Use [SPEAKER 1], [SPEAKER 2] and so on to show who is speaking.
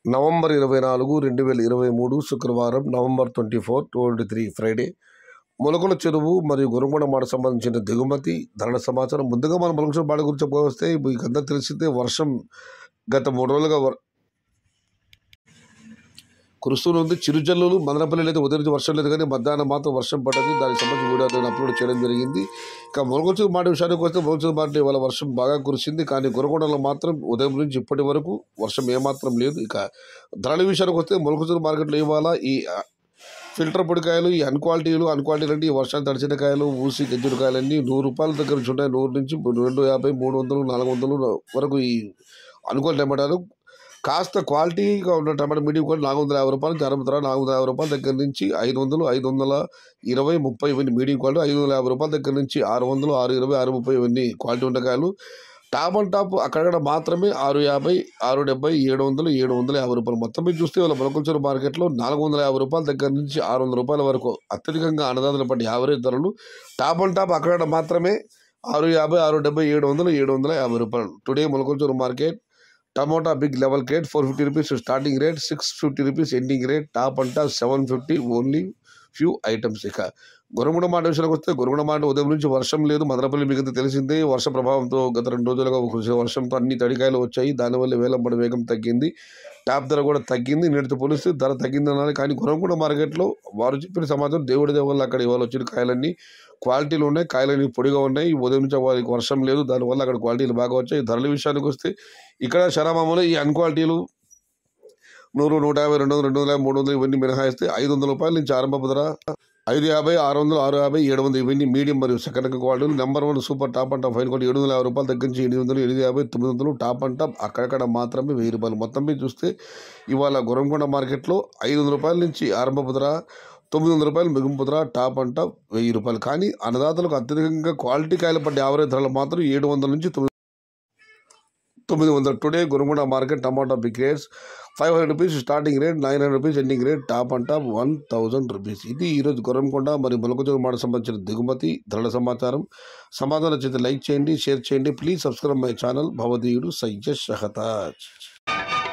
[SPEAKER 1] November ఇరవై నాలుగు రెండు వేల ఇరవై మూడు శుక్రవారం November twenty four twenty three Friday Molakalacheruvu మరియు గురుమూడ మాట సంబంధించిన దిగుమతి ధరల సమాచారం ముందుగా మనం మొలకల మాట గురించి పోవస్తే మీకు అంతా తెలిసిందే వర్షం గత మూడు రోజులుగా వర్- కురుస్తూనే చిరుజల్లులు మదనపల్లిలో అయితే ఉదయం నుంచి వర్షం లేదు కానీ మధ్యాహ్నం మాత్రం వర్షం పడ్డది దానికి సంబంధించి వీడియో నేను అప్లోడ్ చేయడం జరిగింది ఇక మొలకొచ్చు మాట విషయానికి వస్తే మొలకొచ్చు మాట ఇవాళ వర్షం బాగా కురిసింది కానీ గురకొండలో మాత్రం ఉదయం నుంచి ఇప్పటి వరకు వర్షం ఏమాత్రం లేదు ఇక ధరల విషయానికి వస్తే మొలకొచ్చు మార్కెట్లో ఇవాళ ఈ ఆ, ఫిల్టర్ పొడికాయలు ఈ అన్క్వాలిటీలు అన్క్వాలిటీలు అంటే ఈ వర్షాలు తడిచిన కాయలు ఊసి గజ్జుల కాయలన్నీ నూరు రూపాయల దగ్గర నుంచి ఉంటాయి నూరు నుంచి రెండు యాభై మూడు వందలు నాలుగు వందలు వరకు ఈ అనుకూల టమాటాలు కాస్త క్వాలిటీగా ఉన్న టమాటా మీడియం క్వాలిటీ నాలుగు వందల యాభై రూపాయలు నుంచి అరవై నాలుగు వందల యాభై రూపాయల దగ్గర నుంచి ఐదు వందలు ఐదు వందల ఇరవై ముప్పై ఇవన్నీ మీడియం క్వాలిటీ ఐదు వందల యాభై రూపాయల దగ్గర నుంచి ఆరు వందలు ఆరు ఇరవై ఆరు ముప్పై ఇవన్నీ క్వాలిటీ ఉన్న కాయలు టాప్ అండ్ టాప్ అక్కడక్కడ మాత్రమే ఆరు యాభై ఆరు డెబ్బై ఏడు వందలు ఏడు వందల యాభై రూపాయలు మొత్తం మీద చూస్తే వాళ్ళ మొలకొంచూరు మార్కెట్లో నాలుగు వందల యాభై రూపాయల దగ్గర నుంచి ఆరు వందల రూపాయల వరకు అత్యధికంగా అన్నదాతల పట్టి యావరేజ్ ధరలు టాప్ అండ్ టాప్ అక్కడక్కడ మాత్రమే ఆరు యాభై ఆరు డెబ్బై ఏడు వందలు ఏడు వందల యాభై రూపాయలు టుడే మొలకొంచూరు market tomato big level rate four fifty rupees starting rate six fifty rupees ending rate top అంటా seven fifty only few items ఇక గురుగుండ మాట విషయానికి వస్తే గురుగుండ మాట ఉదయం నుంచి వర్షం లేదు మదనపల్లి మీకు తెలిసిందే వర్ష ప్రభావంతో గత రెండు రోజులుగా కురిసిన వర్షంతో అన్ని తడికాయలు వచ్చాయి దానివల్ల వేలంపడి వేగం తగ్గింది టాప్ ధర కూడా తగ్గింది నేటితో పోలిస్తే ధర తగ్గింది అన్నారు కానీ గురంగూడ మార్కెట్లో వారు చెప్పిన సమాచారం దేవుడి దేవల్ల అక్కడ ఇవాళ వచ్చిన కాయలన్నీ క్వాలిటీలు ఉన్నాయి కాయలన్నీ పొడిగా ఉన్నాయి ఈ ఉదయం నుంచి వారికి వర్షం లేదు దానివల్ల అక్కడ క్వాలిటీలు బాగా వచ్చాయి ధరల విషయానికి వస్తే ఇక్కడ శరామామూలు ఈ అన్క్వాలిటీలు నూరు నూట యాభై రెండు వందలు రెండు వందల యాభై మూడు వందలు ఇవన్నీ మినహాయిస్తే ఐదు వందల రూపాయల నుంచి ఆరంభపు ధర ఐదు యాభై ఆరు వందలు ఆరు యాభై ఏడు వందలు ఇవన్నీ మీడియం మరియు సెకండ్ ర్యాంక్ క్వాలిటీలు number one super top and top fine quality ఏడు వందల యాభై రూపాయల దగ్గర నుంచి ఎనిమిది వందలు ఎనిమిది యాభై తొమ్మిది వందలు టాప్ అండ్ టాప్ అక్కడక్కడ మాత్రమే వెయ్యి రూపాయలు మొత్తం మీద చూస్తే ఇవాళ గురంకొండ మార్కెట్లో ఐదు వందల రూపాయల నుంచి ఆరంభపు ధర తొమ్మిది వందల రూపాయలు మిగుంపు ధర టాప్ అండ్ టాప్ వెయ్యి రూపాయలు కానీ అన్నదాతలకు అత్యధికంగా క్వాలిటీ కాయలు పడ్డ యావరేజ్ ధరలు మాత్రం ఏడు వందల నుంచి తొమ్మిది తొమ్మిది వందల టుడే గురుముడ market tomato big rates five hundred rupees starting rate nine hundred rupees ending rate top and top one thousand rupees ఇది ఈరోజు గుర్రంకొండ మరియు మొలకచూరు మాట సంబంధించిన దిగుమతి ధరల సమాచారం సమాధానం చేతి లైక్ చేయండి షేర్ చేయండి ప్లీజ్ సబ్స్క్రైబ్ మై ఛానల్ భవదీయుడు సయ్యద్ షహతాజ్